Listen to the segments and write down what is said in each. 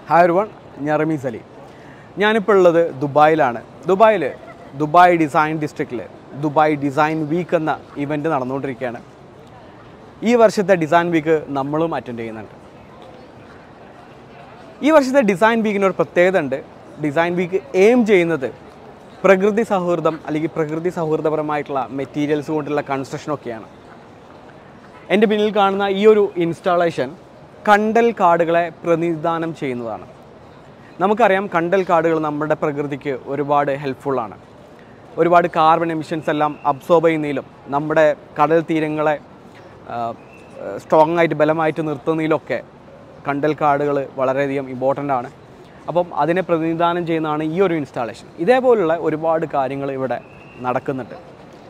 Hi one ഞാൻ റമീസ് അലി ഞാനിപ്പോൾ ഉള്ളത് ദുബായിലാണ് ദുബായിൽ ദുബായ് ഡിസൈൻ ഡിസ്ട്രിക്റ്റിൽ ദുബായ് ഡിസൈൻ വീക്ക് എന്ന ഇവൻറ്റ് നടന്നുകൊണ്ടിരിക്കുകയാണ് ഈ വർഷത്തെ ഡിസൈൻ വീക്ക് നമ്മളും അറ്റൻഡ് ചെയ്യുന്നുണ്ട് ഈ വർഷത്തെ ഡിസൈൻ വീക്കിന് ഒരു പ്രത്യേകത ഉണ്ട് ഡിസൈൻ വീക്ക് എയിം ചെയ്യുന്നത് പ്രകൃതി സൗഹൃദം അല്ലെങ്കിൽ പ്രകൃതി സൗഹൃദപരമായിട്ടുള്ള മെറ്റീരിയൽസ് കൊണ്ടുള്ള കൺസ്ട്രക്ഷനൊക്കെയാണ് എൻ്റെ പിന്നിൽ കാണുന്ന ഈ ഒരു ഇൻസ്റ്റാളേഷൻ കണ്ടൽ കാടുകളെ പ്രതിനിധാനം ചെയ്യുന്നതാണ് നമുക്കറിയാം കണ്ടൽ കാടുകൾ നമ്മുടെ പ്രകൃതിക്ക് ഒരുപാട് ഹെൽപ്ഫുള്ളാണ് ഒരുപാട് കാർബൺ എമിഷൻസ് എല്ലാം അബ്സോർബ് ചെയ്യുന്നതിലും നമ്മുടെ കടൽ തീരങ്ങളെ സ്ട്രോങ് ആയിട്ട് ബലമായിട്ട് നിർത്തുന്നതിലൊക്കെ കണ്ടൽ കാടുകൾ വളരെയധികം ഇമ്പോർട്ടൻ്റ് ആണ് അപ്പം അതിനെ പ്രതിനിധാനം ചെയ്യുന്നതാണ് ഈ ഒരു ഇൻസ്റ്റാളേഷൻ ഇതേപോലുള്ള ഒരുപാട് കാര്യങ്ങൾ ഇവിടെ നടക്കുന്നുണ്ട്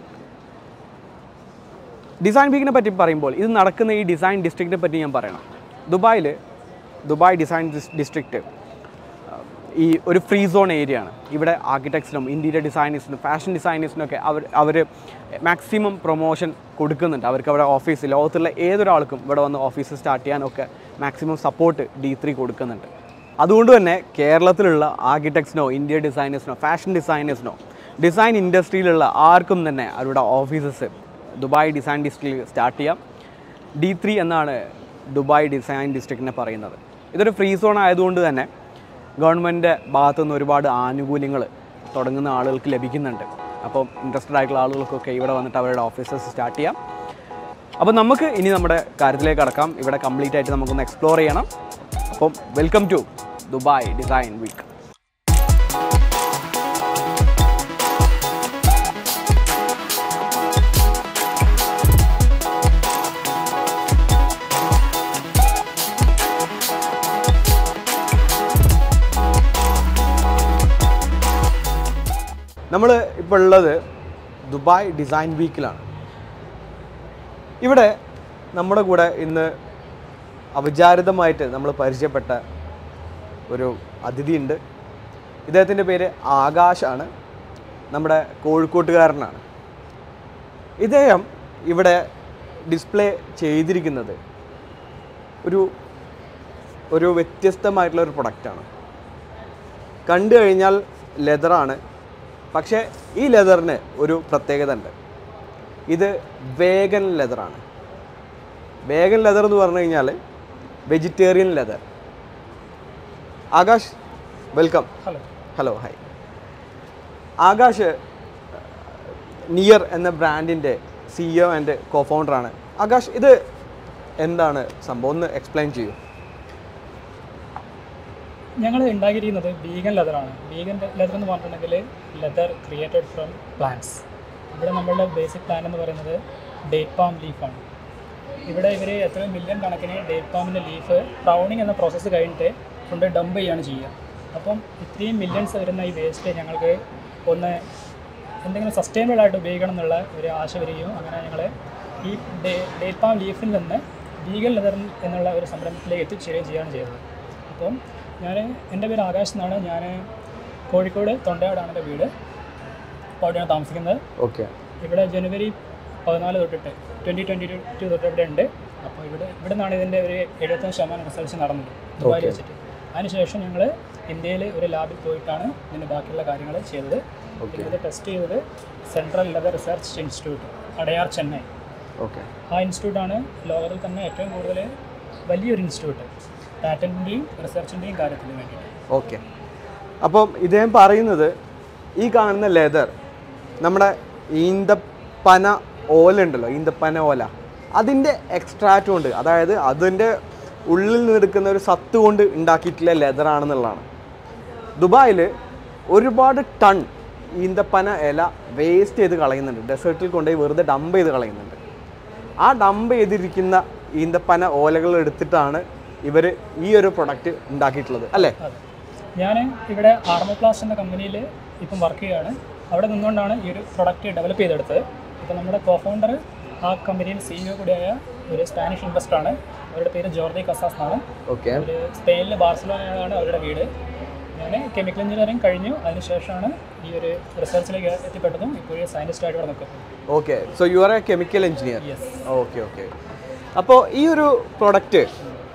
ഡിസൈൻ വീക്കിനെ പറ്റി പറയുമ്പോൾ ഇത് നടക്കുന്ന ഈ ഡിസൈൻ ഡിസ്ട്രിക്റ്റിനെ പറ്റി ഞാൻ പറയണം ദുബായിൽ ദുബായ് ഡിസൈൻ ഡിസ്ട്രിക്റ്റ് ഈ ഒരു ഫ്രീ സോൺ ഏരിയ ആണ് ഇവിടെ ആർക്കിടെക്ട്സിനും ഇൻറ്റീരിയർ ഡിസൈനേഴ്സിനും ഫാഷൻ ഡിസൈനേഴ്സിനും ഒക്കെ അവർ അവർ മാക്സിമം പ്രൊമോഷൻ കൊടുക്കുന്നുണ്ട് അവർക്ക് അവിടെ ഓഫീസ് ലോകത്തുള്ള ഏതൊരാൾക്കും ഇവിടെ വന്ന് ഓഫീസ് സ്റ്റാർട്ട് ചെയ്യാനൊക്കെ മാക്സിമം സപ്പോർട്ട് ഡി ത്രീ കൊടുക്കുന്നുണ്ട് അതുകൊണ്ട് തന്നെ കേരളത്തിലുള്ള ആർക്കിടെക്ട്സിനോ ഇന്ത്യൻ ഡിസൈനേഴ്സിനോ ഫാഷൻ ഡിസൈനേഴ്സിനോ ഡിസൈൻ ഇൻഡസ്ട്രിയിലുള്ള ആർക്കും തന്നെ അവരുടെ ഓഫീസസ് ദുബായ് ഡിസൈൻ ഡിസ്ട്രിക്റ്റിൽ സ്റ്റാർട്ട് ചെയ്യാം ഡി ത്രീ എന്നാണ് ദുബായ് ഡിസൈൻ ഡിസ്ട്രിക്റ്റിനെ പറയുന്നത് ഇതൊരു ഫ്രീ സോൺ ആയതുകൊണ്ട് തന്നെ ഗവൺമെൻറ്റിൻ്റെ ഭാഗത്തു നിന്ന് ഒരുപാട് ആനുകൂല്യങ്ങൾ തുടങ്ങുന്ന ആളുകൾക്ക് ലഭിക്കുന്നുണ്ട് അപ്പം ഇൻട്രസ്റ്റഡ് ആയിട്ടുള്ള ആളുകൾക്കൊക്കെ ഇവിടെ വന്നിട്ട് അവരുടെ ഓഫീസസ് സ്റ്റാർട്ട് ചെയ്യാം അപ്പോൾ നമുക്ക് ഇനി നമ്മുടെ കാര്യത്തിലേക്ക് കടക്കാം ഇവിടെ കംപ്ലീറ്റ് ആയിട്ട് നമുക്കൊന്ന് എക്സ്പ്ലോർ ചെയ്യണം അപ്പം welcome to Dubai design week നമ്മൾ ഇപ്പോൾ ഉള്ളത് ദുബായ് ഡിസൈൻ വീക്കിലാണ് ഇവിടെ നമ്മുടെ കൂടെ ഇന്ന് അവിചാരിതമായിട്ട് നമ്മൾ പരിചയപ്പെട്ട ഒരു അതിഥിയുണ്ട് ഇദ്ദേഹത്തിൻ്റെ പേര് ആകാശാണ് നമ്മുടെ കോഴിക്കോട്ടുകാരനാണ് ഇദ്ദേഹം ഇവിടെ ഡിസ്പ്ലേ ചെയ്തിരിക്കുന്നത് ഒരു ഒരു വ്യത്യസ്തമായിട്ടുള്ള ഒരു പ്രൊഡക്റ്റാണ് കണ്ടു കഴിഞ്ഞാൽ ലെതറാണ് പക്ഷേ ഈ ലെതറിന് ഒരു പ്രത്യേകത ഉണ്ട് ഇത് വേഗൻ ലെതറാണ് വേഗൻ ലെതർ എന്ന് പറഞ്ഞു കഴിഞ്ഞാൽ vegetarian leather Akash welcome hello hello hi Akash near എന്ന ബ്രാൻഡിൻ്റെ സിഇഒ ആൻഡ് കോ ഫൗണ്ടറാണ് ആകാശ് ഇത് എന്താണ് സംഭവം ഒന്ന് എക്സ്പ്ലെയിൻ ചെയ്യൂ ഞങ്ങൾ ഉണ്ടാക്കിയിരിക്കുന്നത് വീഗൻ ലെതറാണ് വീഗൻ ലെതർ എന്ന് പറഞ്ഞിട്ടുണ്ടെങ്കിൽ ലെതർ ക്രിയേറ്റഡ് ഫ്രം പ്ലാന്റ്സ് ഇവിടെ നമ്മളുടെ ബേസിക് പ്ലാൻ എന്ന് പറയുന്നത് ഡേറ്റ് പാം ലീഫാണ് ഇവിടെ ഇവർ എത്രയോ മില്യൺ കണക്കിന് ഡേറ്റ് പാമിൻ്റെ ലീഫ് പ്രൗണിങ് എന്ന പ്രോസസ്സ് കഴിഞ്ഞിട്ട് കൊണ്ട് ഡംപ് ചെയ്യുകയാണ് ചെയ്യുക അപ്പം ഇത്രയും മില്യൺസ് വരുന്ന ഈ വേസ്റ്റ് ഞങ്ങൾക്ക് ഒന്ന് എന്തെങ്കിലും സസ്റ്റൈനബിൾ ആയിട്ട് ഉപയോഗിക്കണം എന്നുള്ള ഒരു ആശ വരികയും അങ്ങനെ ഞങ്ങൾ ഈ ഡേറ്റ് പാം ലീഫിൽ നിന്ന് വീഗൻ ലെതർ എന്നുള്ള ഒരു സംരംഭത്തിലേക്ക് എത്തിച്ചേരുകയും ചെയ്യുകയാണ് ചെയ്തത് അപ്പം ഞാൻ എൻ്റെ പേര് ആകാശ് എന്നാണ് ഞാൻ കോഴിക്കോട് തൊണ്ടയാടാണ് എൻ്റെ വീട് അപ്പോൾ അവിടെയാണ് താമസിക്കുന്നത് ഓക്കെ ഇവിടെ ജനുവരി പതിനാല് തൊട്ടിട്ട് ട്വൻറ്റി ട്വൻറ്റി ടു തൊട്ട് ഇവിടെ ഉണ്ട് അപ്പോൾ ഇവിടെ ഇവിടെ നിന്നാണ് ഇതിൻ്റെ ഒരു എഴുപത്തഞ്ച് ശതമാനം റിസർച്ച് നടന്നത് ദുബായിൽ വെച്ചിട്ട് അതിനുശേഷം ഞങ്ങൾ ഇന്ത്യയിൽ ഒരു ലാബിൽ പോയിട്ടാണ് ഇതിൻ്റെ ബാക്കിയുള്ള കാര്യങ്ങൾ ചെയ്തത് പിന്നെ ഇത് ടെസ്റ്റ് ചെയ്തത് central leather research institute Adyar Chennai okay ആ ഇൻസ്റ്റിറ്റ്യൂട്ടാണ് ലോകത്തിൽ തന്നെ ഏറ്റവും കൂടുതൽ വലിയൊരു ഇൻസ്റ്റിറ്റ്യൂട്ട് പാറ്റൻറ്റിൻ്റെയും റിസർച്ചിൻ്റെയും കാര്യത്തിന് വേണ്ടിയിട്ട് ഓക്കെ അപ്പം ഇദ്ദേഹം പറയുന്നത് ഈ കാണുന്ന ലെതർ നമ്മുടെ ഈന്തപ്പന ഓല ഉണ്ടല്ലോ ഈന്തപ്പന ഓല അതിൻ്റെ എക്സ്ട്രാക്റ്റ് കൊണ്ട് അതായത് അതിൻ്റെ ഉള്ളിൽ നിന്ന് എടുക്കുന്ന ഒരു സത്ത് കൊണ്ട് ഉണ്ടാക്കിയിട്ടുള്ള ലെതർ ആണെന്നുള്ളതാണ് ദുബായിൽ ഒരുപാട് ടൺ ഈന്തപ്പന ഇല വേസ്റ്റ് ചെയ്ത് കളയുന്നുണ്ട് ഡെസേർട്ടിൽ കൊണ്ടുപോയി വെറുതെ ഡംപ് ചെയ്ത് കളയുന്നുണ്ട് ആ ഡംപ് ചെയ്തിരിക്കുന്ന ഈന്തപ്പന ഓലകൾ എടുത്തിട്ടാണ് ഇവർ ഈ ഒരു പ്രൊഡക്റ്റ് ഉണ്ടാക്കിയിട്ടുള്ളത് അല്ലേ അതെ ഞാൻ ഇവിടെ ആർമോപ്ലാസ്റ്റ് എന്ന കമ്പനിയിൽ ഇപ്പം വർക്ക് ചെയ്യുകയാണ് അവിടെ നിന്നുകൊണ്ടാണ് ഈ ഒരു പ്രൊഡക്റ്റ് ഡെവലപ്പ് ചെയ്തെടുത്തത് ഇപ്പോൾ നമ്മുടെ കോ ഫൗണ്ടർ ആ കമ്പനിയിൽ സിഇഒ കൂടിയായ ഒരു സ്പാനിഷ് ഇൻവെസ്റ്ററാണ് അവരുടെ പേര് ജോർദി കസാസ് എന്നാണ് ഓക്കെ അവർ സ്പെയിനിലെ ബാർസലോണയാണ് അവരുടെ വീട് ഞാൻ കെമിക്കൽ എഞ്ചിനീയറിംഗ് കഴിഞ്ഞു അതിനുശേഷമാണ് ഈ ഒരു റിസർച്ചിലേക്ക് എത്തിപ്പെട്ടതും ഇപ്പോൾ സയൻറ്റിസ്റ്റായിട്ട് ഇവിടെ നിൽക്കുന്നത് okay so you are a chemical engineer yes okay okay അപ്പോൾ ഈ ഒരു പ്രൊഡക്റ്റ്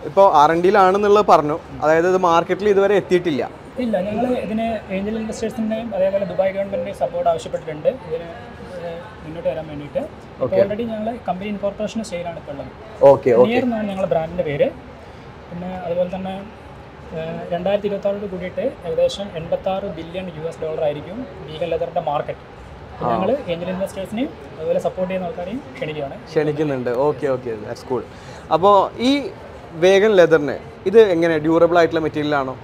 ഇപ്പോൾ ആർ എൻ ഡിയിലാണെന്നുള്ളത് പറഞ്ഞു അതായത് ഇത് മാർക്കറ്റിൽ ഇതുവരെ എത്തിയിട്ടില്ല ഇല്ല ഞങ്ങൾ ഇതിന് ഏഞ്ചൽ ഇൻവെസ്റ്റേഴ്സിൻ്റെയും അതേപോലെ ദുബായ് ഗവൺമെൻറ്റിൻ്റെയും സപ്പോർട്ട് ആവശ്യപ്പെട്ടിട്ടുണ്ട് ഇതിന് ഏഹ്, മുന്നോട്ട് വരാൻ വേണ്ടിയിട്ട് ഓൾറെഡി ഞങ്ങൾ കമ്പനി ഇൻകോർപ്പറേഷൻ സ്റ്റേയിലാണ് ഇപ്പോൾ ഉള്ളത് ഓക്കെ നിയർ എന്നാണ് ഞങ്ങളുടെ ബ്രാൻഡിൻ്റെ പേര് പിന്നെ അതുപോലെ തന്നെ ഏഹ്, രണ്ടായിരത്തി ഇരുപത്തി ആറോട് കൂടിയിട്ട് ഏകദേശം എൺപത്താറ് ബില്യൺ യു എസ് ഡോളർ ആയിരിക്കും വീഗൻ ലെതറിൻ്റെ മാർക്കറ്റ് ഞങ്ങൾ ഏഞ്ചൽ ഇൻവെസ്റ്റേഴ്സിനെയും അതുപോലെ സപ്പോർട്ട് ചെയ്യുന്ന ആൾക്കാരെയും ക്ഷണിക്കുകയാണ് ക്ഷണിക്കുന്നുണ്ട് ഓക്കെ ഓക്കെ ദാറ്റ്സ് കൂൾ അപ്പോൾ ഈ വേഗൻ ലെതറിന് ഇത് എങ്ങനെ ഡ്യൂറബിൾ ആയിട്ടുള്ള മെറ്റീരിയൽ ആണോ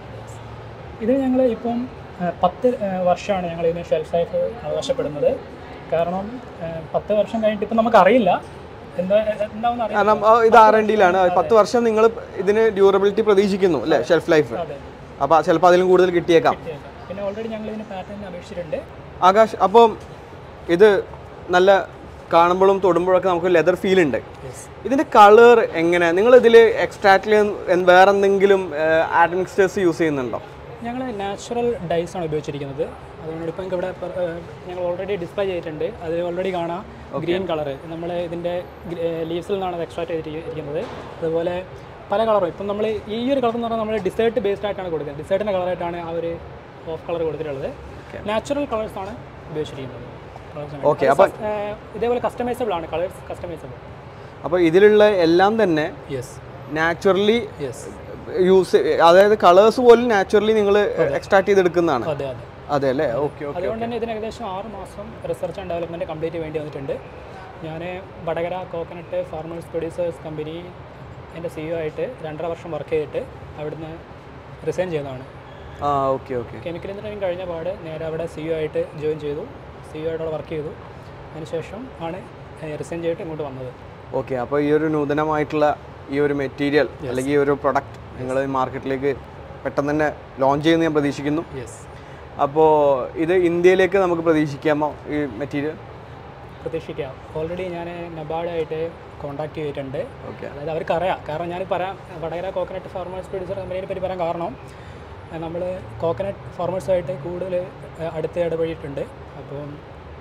ഇത് ഞങ്ങൾ ഇപ്പം ഏഹ്, പത്ത് ഏഹ്, വർഷമാണ് ഞങ്ങൾ ഇതിന് ഷെൽഫ് ലൈഫ് അവകാശപ്പെടുന്നത് കാരണം ഏഹ്, പത്ത് വർഷം കഴിഞ്ഞിട്ട് ഇപ്പം നമുക്കറിയില്ല എന്താ എന്താണെന്ന് അറിയില്ല കാരണം ആ, ഇത് ആർ എൻ ഡിയിലാണ് പത്ത് വർഷം നിങ്ങൾ ഇതിന് ഡ്യൂറബിലിറ്റി പ്രതീക്ഷിക്കുന്നു അല്ലേ ഷെൽഫ് ലൈഫ് അതെ അപ്പോൾ ചിലപ്പോൾ അതിലും കൂടുതൽ കിട്ടിയേക്കാം കിട്ടിയേക്കാം. പിന്നെ ഓൾറെഡി ഞങ്ങൾ ഇതിന് പാറ്റേണിന് അപേക്ഷിച്ചിട്ടുണ്ട് ആകാശ് അപ്പം ഇത് നല്ല കാണുമ്പോഴും തൊടുമ്പോഴൊക്കെ നമുക്ക് ലെതർ ഫീൽ ഉണ്ട് ഇതിന്റെ കളർ എങ്ങനെ നിങ്ങൾ ഇതിൽ എക്സ്ട്രാക്റ്റിൽ വേറെ എന്തെങ്കിലും ആഡ്മിക്സ്റ്റേഴ്സ് യൂസ് ചെയ്യുന്നുണ്ടോ ഞങ്ങൾ നാച്ചുറൽ ഡൈസ് ആണ് ഉപയോഗിച്ചിരിക്കുന്നത് അതുകൊണ്ട് ഇപ്പം ഇവിടെ പ- ഏഹ് ഞങ്ങൾ ഓൾറെഡി ഡിസ്പ്ലേ ചെയ്തിട്ടുണ്ട് അത് ഓൾറെഡി കാണാം ഗ്രീൻ കളർ നമ്മൾ ഇതിൻ്റെ ലീവ്സിൽ നിന്നാണ് അത് എക്സ്ട്രാക്ട് ചെയ്തിരിക്കുന്നത് അതുപോലെ പല കളറും ഇപ്പം നമ്മൾ ഈ ഒരു കളർ എന്ന് പറഞ്ഞാൽ നമ്മൾ ഡിസേർട്ട് ബേസ്ഡ് ആയിട്ടാണ് കൊടുക്കുന്നത് ഡിസേർട്ടിൻ്റെ കളറായിട്ടാണ് ആ ഒരു ഓഫ് കളർ കൊടുത്തിട്ടുള്ളത് നാച്ചുറൽ കളേഴ്സാണ് ഉപയോഗിച്ചിരിക്കുന്നത് Colours ആണ്. Okay, അത് സ- ഏഹ് ഇതേപോലെ കസ്റ്റമൈസബിൾ ആണ് കളേഴ്സ് കസ്റ്റമൈസബിൾ അപ്പോൾ ഇതിലുള്ള എല്ലാം തന്നെ യെസ് നാച്ചുറലി യെസ് യൂസ് അതായത് കളേഴ്സ് പോലും നാച്ചുറലി നിങ്ങൾ എക്സ്ട്രാക്ട് ചെയ്തെടുക്കുന്നതാണ് അതെ അതെ അതെ അല്ലേ ഓക്കെ ഓക്കെ അതുകൊണ്ട് തന്നെ ഇതിന് ഏകദേശം ആറ് മാസം റിസർച്ച് ആൻഡ് ഡെവലപ്മെൻറ്റ് കംപ്ലീറ്റ് വേണ്ടി വന്നിട്ടുണ്ട് ഞാൻ Vadakara coconut farmers producers company എൻ്റെ സിഇഒ ആയിട്ട് രണ്ടര വർഷം വർക്ക് ചെയ്തിട്ട് അവിടുന്ന് റിസൈൻ ചെയ്തതാണ് ആ ഓക്കെ ഓക്കെ കെമിക്കൽ എഞ്ചിനീയറിംഗ് കഴിഞ്ഞ പാട് നേരെ അവിടെ സിഇഒ ആയിട്ട് ജോയിൻ ചെയ്തു സിഇഒ ആയിട്ട് അവിടെ വർക്ക് ചെയ്തു അതിനുശേഷം ആണ് റിസൈൻ ചെയ്തിട്ട് ഇങ്ങോട്ട് വന്നത് ഓക്കെ അപ്പോൾ ഈ ഒരു നൂതനമായിട്ടുള്ള ഈ ഒരു മെറ്റീരിയൽ അല്ലെങ്കിൽ ഈ ഒരു പ്രൊഡക്റ്റ് നിങ്ങൾ മാർക്കറ്റിലേക്ക് പെട്ടെന്ന് തന്നെ ലോഞ്ച് ചെയ്യുമെന്ന് ഞാൻ പ്രതീക്ഷിക്കുന്നു യെസ് അപ്പോൾ ഇത് ഇന്ത്യയിലേക്ക് നമുക്ക് പ്രതീക്ഷിക്കാമോ ഈ മെറ്റീരിയൽ പ്രതീക്ഷിക്കാം ഓൾറെഡി ഞാൻ നബാർഡായിട്ട് കോൺടാക്ട് ചെയ്തിട്ടുണ്ട് ഓക്കെ അതായത് അവർക്ക് അറിയാം കാരണം ഞാൻ പറയാം വടകര കോക്കനട്ട് ഫാർമേഴ്സ് പ്രൊഡ്യൂസർ കമ്പനിയെ പറ്റി പറയാൻ കാരണം നമ്മൾ കോക്കനട്ട് ഫാർമേഴ്സുമായിട്ട് കൂടുതൽ ഏഹ്, അടുത്ത് ഇടപഴകിയിട്ടുണ്ട് അപ്പം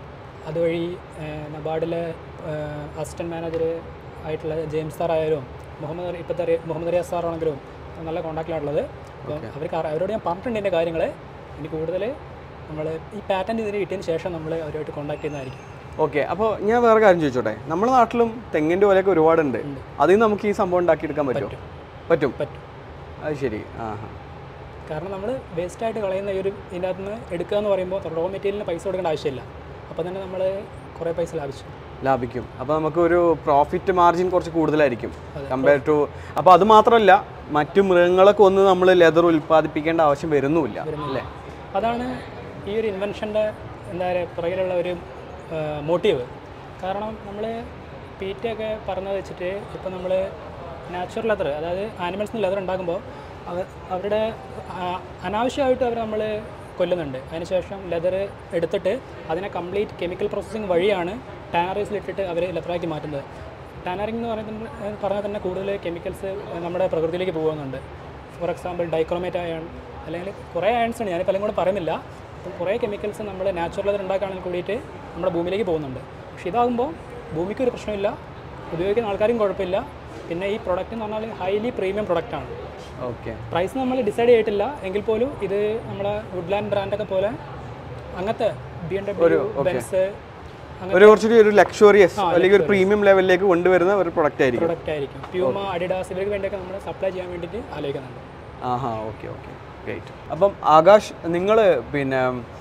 അതുവഴി ഏഹ്, നബാർഡിലെ അസിസ്റ്റൻറ്റ് മാനേജർ ആയിട്ടുള്ള ജെയിംസ് സാർ ആയാലും മുഹമ്മദ് അലി- ഇപ്പോഴത്തെ റി- മുഹമ്മദ് റിയാസ് സാർ ആണെങ്കിലും നല്ല കോൺടാക്റ്റിലാണുള്ളത് അപ്പം അവർക്ക് അറി- അവരോട് ഞാൻ പറഞ്ഞിട്ടുണ്ട് എൻ്റെ കാര്യങ്ങൾ ഇനി കൂടുതൽ നമ്മൾ ഈ പാറ്റൻറ്റ് ഇതിന് കിട്ടിയതിന് ശേഷം നമ്മൾ അവരുമായിട്ട് കോൺടാക്ട് ചെയ്യുന്നതായിരിക്കും ഓക്കെ അപ്പോൾ ഞാൻ വേറെ കാര്യം ചോദിച്ചോട്ടെ നമ്മുടെ നാട്ടിലും തെങ്ങിൻ്റെ പോലെയൊക്കെ ഒരുപാടുണ്ട് അതിൽ നിന്ന് നമുക്ക് ഈ സംഭവം ഉണ്ടാക്കിയെടുക്കാൻ പറ്റുമോ പറ്റും പറ്റും അത് ശരി ആ ഹാ കാരണം നമ്മൾ വേസ്റ്റായിട്ട് കളയുന്ന ഈ ഒരു ഇതിൻ്റെ അകത്ത് നിന്ന് എടുക്കുക എന്ന് പറയുമ്പോൾ റോ മെറ്റീരിയലിന് പൈസ കൊടുക്കേണ്ട ആവശ്യമില്ല അപ്പോൾ തന്നെ നമ്മൾ കുറേ പൈസ ലാഭിച്ചു ലാഭിക്കും അപ്പോൾ നമുക്ക് ഒരു പ്രോഫിറ്റ് മാർജിൻ കുറച്ച് കൂടുതലായിരിക്കും കമ്പയർ ടു അപ്പോൾ അത് മാത്രമല്ല മറ്റു മൃഗങ്ങളൊക്കെ ഒന്ന് നമ്മൾ ലെതർ ഉൽപ്പാദിപ്പിക്കേണ്ട ആവശ്യം വരുന്നുമില്ല അല്ലേ അതാണ് ഈ ഒരു ഇൻവെൻഷൻ്റെ എന്താ പറയുക പുറകിലുള്ള ഒരു മോട്ടീവ് കാരണം നമ്മൾ പീറ്റയൊക്കെ പറഞ്ഞത് വെച്ചിട്ട് ഇപ്പോൾ നമ്മൾ നാച്ചുറൽ ലെതർ അതായത് ആനിമൽസിന് ലെതർ ഉണ്ടാക്കുമ്പോൾ അവർ അവരുടെ ആ, അനാവശ്യമായിട്ട് അവർ നമ്മൾ കൊല്ലുന്നുണ്ട് അതിനുശേഷം ലെതർ എടുത്തിട്ട് അതിനെ കംപ്ലീറ്റ് കെമിക്കൽ പ്രോസസ്സിങ് വഴിയാണ് ടാനറീസിലിട്ടിട്ട് അവർ ലെതറാക്കി മാറ്റുന്നത് ടാനറിംഗ് എന്ന് പറയുന്നത് പറഞ്ഞാൽ തന്നെ കൂടുതൽ കെമിക്കൽസ് നമ്മുടെ പ്രകൃതിയിലേക്ക് പോകുന്നുണ്ട് ഫോർ എക്സാമ്പിൾ ഡൈക്രോമേറ്റ് അയൺ അല്ലെങ്കിൽ കുറേ അയൺസ് ഉണ്ട് ഞാനിപ്പോൾ എല്ലാം കൂടെ പറയുന്നില്ല അപ്പം കുറേ കെമിക്കൽസ് നമ്മൾ നാച്ചുറൽ ലെതർ ഉണ്ടാക്കുകയാണെങ്കിൽ കൂടിയിട്ട് നമ്മുടെ ഭൂമിയിലേക്ക് പോകുന്നുണ്ട് പക്ഷേ ഇതാകുമ്പോൾ ഭൂമിക്ക് ഒരു പ്രശ്നമില്ല ഉപയോഗിക്കുന്ന ആൾക്കാരും കുഴപ്പമില്ല പിന്നെ ഈ പ്രൊഡക്റ്റ് എന്ന് പറഞ്ഞാൽ ഹൈലി പ്രീമിയം പ്രൊഡക്റ്റാണ് ഓക്കെ പ്രൈസ് നമ്മൾ ഡിസൈഡ് ചെയ്തിട്ടില്ല എങ്കിൽ പോലും ഇത് നമ്മുടെ വുഡ്ലാൻഡ് ബ്രാൻഡൊക്കെ പോലെ അങ്ങനത്തെ ബി എം ഡബ്ല്യു ബെൻസ് ഒരു കുറച്ചുകൂടി ഒരു ലക്ഷറിയസ് അല്ലെങ്കിൽ ഒരു പ്രീമിയം ലെവലിലേക്ക് കൊണ്ടുവരുന്ന ഒരു പ്രൊഡക്റ്റ് ആയിരിക്കും പ്രൊഡക്റ്റ് ആയിരിക്കും പ്യൂമ അഡിഡാസ് ഇവർക്ക് വേണ്ടിയൊക്കെ നമ്മൾ സപ്ലൈ ചെയ്യാൻ വേണ്ടിയിട്ട് ആലോചിക്കുന്നുണ്ട് ആഹാ ഓക്കെ ഓക്കെ ഗ്രേറ്റ് അപ്പം ആകാശ് നിങ്ങൾ പിന്നെ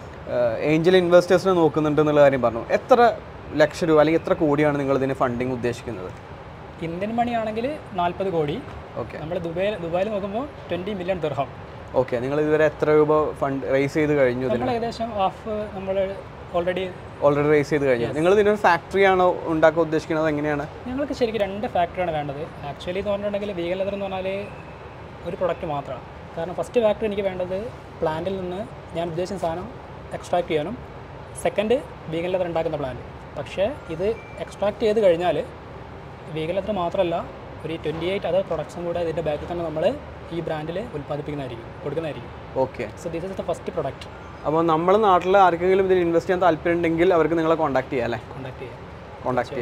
ഏഞ്ചൽ ഇൻവെസ്റ്റേഴ്സിനെ നോക്കുന്നുണ്ട് എന്നുള്ള കാര്യം പറഞ്ഞു എത്ര ലക്ഷം രൂപ അല്ലെങ്കിൽ എത്ര കോടിയാണ് നിങ്ങൾ ഇതിന് ഫണ്ടിങ് ഉദ്ദേശിക്കുന്നത് ഇന്ത്യൻ മണി ആണെങ്കിൽ നാൽപ്പത് കോടി ഓക്കെ നമ്മൾ ദുബായിൽ ദുബായിൽ നോക്കുമ്പോൾ ട്വൻറ്റി മില്യൺ ദിർഹം ഓക്കെ നിങ്ങൾ ഇതുവരെ എത്ര രൂപ ഫണ്ട് റേസ് ചെയ്ത് കഴിഞ്ഞു ഇതിന് നമ്മൾ ഏകദേശം ഹാഫ് നമ്മൾ ഓൾറെഡി ഓൾറെഡി റേസ് ചെയ്ത് കഴിഞ്ഞു നിങ്ങൾ ഇതിനൊരു ഫാക്ടറി ആണോ ഉണ്ടാക്കാൻ ഉദ്ദേശിക്കുന്നത് എങ്ങനെയാണ് ഞങ്ങൾക്ക് ശരിക്കും രണ്ട് ഫാക്ടറിയാണ് വേണ്ടത് ആക്ച്വലി എന്ന് പറഞ്ഞിട്ടുണ്ടെങ്കിൽ വീഗൻ ലെതർ എന്ന് പറഞ്ഞാൽ ഒരു പ്രൊഡക്റ്റ് മാത്രമാണ് കാരണം ഫസ്റ്റ് ഫാക്ടറി എനിക്ക് വേണ്ടത് പ്ലാന്റിൽ നിന്ന് ഞാൻ ഉദ്ദേശിച്ച സാധനം എക്സ്ട്രാക്ട് ചെയ്യാനും സെക്കൻഡ് വീഗൻ ലെതർ ഉണ്ടാക്കുന്ന പ്ലാന്റ് പക്ഷേ ഇത് എക്സ്ട്രാക്ട് ചെയ്ത് കഴിഞ്ഞാൽ വീഗൻ ലെതർ മാത്രമല്ല ഒരു ട്വൻറ്റി എയ്റ്റ് അതർ പ്രൊഡക്ട്സും കൂടെ ഇതിൻ്റെ ബാക്കിൽ തന്നെ നമ്മൾ ഈ ബ്രാൻഡിൽ ഉൽപ്പാദിപ്പിക്കുന്നതായിരിക്കും കൊടുക്കുന്നതായിരിക്കും okay so this is the first product അപ്പോൾ നമ്മുടെ നാട്ടിൽ ആർക്കെങ്കിലും ഇതിൽ ഇൻവെസ്റ്റ് ചെയ്യാൻ താല്പര്യം ഉണ്ടെങ്കിൽ അവർക്ക് നിങ്ങളെ കോൺടാക്ട് ചെയ്യാം അല്ലേ കോൺടാക്ട് ചെയ്യാം കോൺടാക്ട് ചെയ്യാം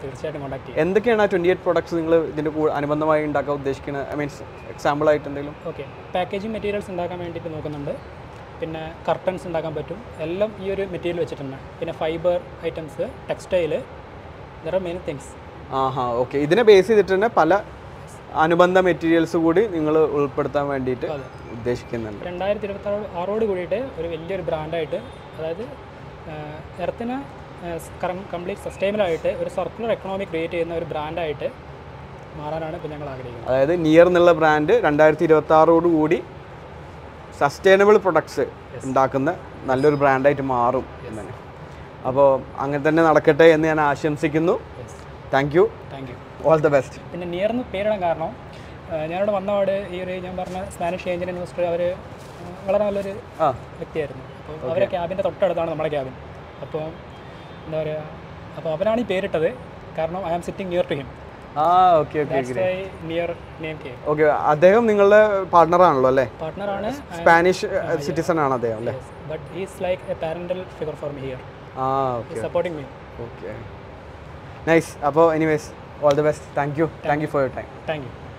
തീർച്ചയായിട്ടും കോൺടാക്ട് ചെയ്യാം എന്തൊക്കെയാണ് ആ ട്വൻറ്റി എയ്റ്റ് പ്രൊഡക്ട്സ് നിങ്ങൾ ഇതിൻ്റെ കൂടെ അനുബന്ധമായി ഉണ്ടാക്കാൻ ഉദ്ദേശിക്കുന്നത് ഐ മീൻസ് എക്സാമ്പിൾ ആയിട്ട് എന്തെങ്കിലും ഓക്കെ പാക്കേജിങ് മെറ്റീരിയൽസ് ഉണ്ടാക്കാൻ വേണ്ടിയിട്ട് നോക്കുന്നുണ്ട് പിന്നെ കർട്ടൻസ് ഉണ്ടാക്കാൻ പറ്റും എല്ലാം ഈ ഒരു മെറ്റീരിയൽ വെച്ചിട്ട് തന്നെ പിന്നെ fibre items textile there are many things ആഹാ ഓക്കെ ഇതിനെ ബേസ് ചെയ്തിട്ട് തന്നെ പല അനുബന്ധ മെറ്റീരിയൽസ് കൂടി നിങ്ങൾ ഉൾപ്പെടുത്താൻ വേണ്ടിയിട്ട് അതെ. ഉദ്ദേശിക്കുന്നുണ്ട് രണ്ടായിരത്തി ഇരുപത്തി ആറോട് കൂടിയിട്ട് ഒരു വലിയൊരു ബ്രാൻഡായിട്ട് അതായത് എർത്തിന് കംപ്ലീറ്റ് സസ്റ്റൈനബിൾ ആയിട്ട് ഒരു സർക്കുലർ എക്കണോമി ക്രിയേറ്റ് ചെയ്യുന്ന ഒരു ബ്രാൻഡായിട്ട് മാറാനാണ് ഇപ്പോൾ ഞങ്ങൾ ആഗ്രഹിക്കുന്നത് അതായത് നിയർ എന്നുള്ള ബ്രാൻഡ് രണ്ടായിരത്തി ഇരുപത്തി ആറോട് കൂടി സസ്റ്റൈനബിൾ പ്രൊഡക്ട്സ് ഉണ്ടാക്കുന്ന നല്ലൊരു ബ്രാൻഡായിട്ട് മാറും എന്നാണ് അപ്പോൾ അങ്ങനെ തന്നെ നടക്കട്ടെ എന്ന് ഞാൻ ആശംസിക്കുന്നു yes thank you thank you all the best പിന്നെ നിയർന്ന് പേരിടാൻ കാരണം ആ, ഞാനിവിടെ വന്നപാട് ഈ ഒരു ഞാൻ പറഞ്ഞ സ്പാനിഷ് ഏഞ്ചൽ ഇൻവെസ്റ്റർ അവർ വളരെ നല്ലൊരു ആ വ്യക്തിയായിരുന്നു അപ്പോൾ അവരെ ക്യാബിൻ്റെ തൊട്ടടുത്താണ് നമ്മുടെ ക്യാബിൻ അപ്പോൾ എന്താ പറയുക അപ്പോൾ അവരാണ് ഈ പേരിട്ടത് കാരണം I am sitting near to him ah okay okay that's why near name കെ ഓക്കെ അദ്ദേഹം നിങ്ങളുടെ പാർട്ണറാണല്ലോ അല്ലേ പാർട്ട്ണറാണ് സ്പാനിഷ് സിറ്റിസൺ ആണ് അദ്ദേഹം അല്ലേ but is like a parental figure for me here ah okay supporting me okay nice അപ്പോൾ anyways all the best thank you thank you for your time thank U